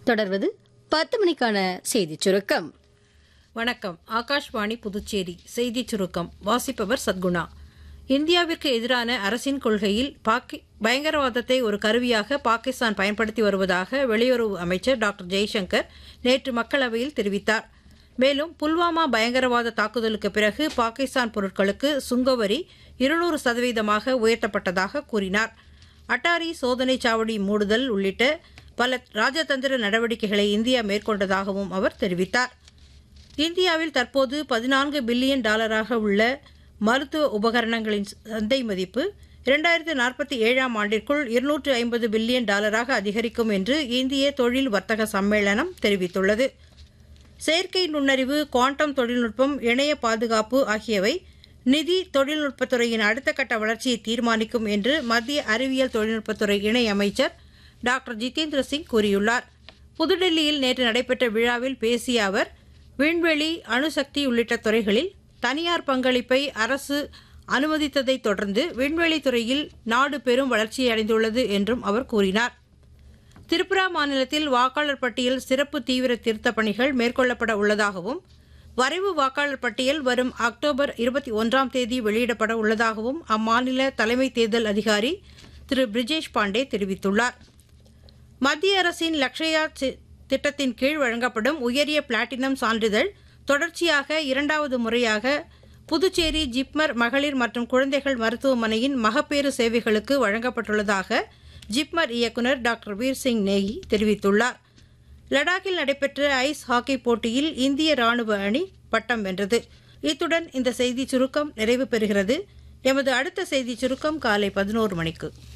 தொடர்வது பத்து மணிக்கான செய்திச் சுருக்கம் வணக்கம் ஆகாஷ்வாணி புதுச்சேரி செய்திச் சுருக்கம் வாசிப்பவர் சத்குணா இந்தியாவிற்கு எதிரான அரசின் கொள்கையில் பாக்கி பயங்கரவாதத்தை ஒரு கருவியாக பாகிஸ்தான் பயன்படுத்தி வருவதாக வெளியுறவு அமைச்சர் டாக்டர் ஜெய்சங்கர் நேற்று மக்களவையில் தெரிவித்தார் மேலும் புல்வாமா பயங்கரவாத தாக்குதலுக்கு பிறகு பாகிஸ்தான் பொருட்களுக்கு சுங்கவரி இருநூறு சதவீதமாக உயர்த்தப்பட்டதாக கூறினார் அட்டாரி சோதனை சாவடி மூடுதல் உள்ளிட்ட பல ராஜதந்திர நடவடிக்கைகளை இந்தியா மேற்கொண்டதாகவும் அவர் தெரிவித்தார் இந்தியாவில் தற்போது பதினான்கு பில்லியன் டாலராக உள்ள மருத்துவ உபகரணங்களின் சந்தை மதிப்பு இரண்டாயிரத்து நாற்பத்தி ஏழாம் ஆண்டிற்குள் இருநூற்று ஐம்பது பில்லியன் டாலராக அதிகரிக்கும் என்று இந்திய தொழில் வர்த்தக சம்மேளனம் தெரிவித்துள்ளது செயற்கை நுண்ணறிவு குவாண்டம் தொழில்நுட்பம் இணைய பாதுகாப்பு ஆகியவை நிதி தொழில்நுட்பத்துறையின் அடுத்த கட்ட வளர்ச்சியை தீர்மானிக்கும் என்று மத்திய அறிவியல் தொழில்நுட்பத்துறை இணை அமைச்சர் டாக்டர் ஜிதேந்திர சிங் கூறியுள்ளார் புதுடெல்லியில் நேற்று நடைபெற்ற விழாவில் பேசிய அவர் விண்வெளி அணுசக்தி உள்ளிட்ட துறைகளில் தனியார் பங்களிப்பை அரசு அனுமதித்ததைத் தொடர்ந்து விண்வெளி துறையில் நாடு பெரும் வளர்ச்சியை அடைந்துள்ளது என்றும் அவர் கூறினார் திரிபுரா மாநிலத்தில் வாக்காளர் பட்டியல் சிறப்பு தீவிர திருத்தப் பணிகள் மேற்கொள்ளப்பட உள்ளதாகவும் வரைவு வாக்காளர் பட்டியல் வரும் அக்டோபர் இருபத்தி ஒன்றாம் தேதி வெளியிடப்பட உள்ளதாகவும் அம்மாநில தலைமை தேர்தல் அதிகாரி திரு பிரிஜேஷ் பாண்டே தெரிவித்துள்ளார் மத்திய அரசின் லக்ஷயா சி- திட்டத்தின் கீழ் வழங்கப்படும் உயரிய பிளாட்டினம் சான்றிதழ் தொடர்ச்சியாக இரண்டாவது முறையாக புதுச்சேரி ஜிப்மர் மகளிர் மற்றும் குழந்தைகள் மருத்துவமனையின் மகப்பேறு சேவைகளுக்கு வழங்கப்பட்டுள்ளதாக ஜிப்மர் இயக்குநர் டாக்டர் வீர் சிங் நேகி தெரிவித்துள்ளார் லடாக்கில் நடைபெற்ற ஐஸ் ஹாக்கி போட்டியில் இந்திய ராணுவ அணி பட்டம் வென்றது இத்துடன் இந்த செய்தி சுருக்கம் நிறைவு பெறுகிறது எமது அடுத்த செய்தி சுருக்கம் காலை பதினோரு மணிக்கு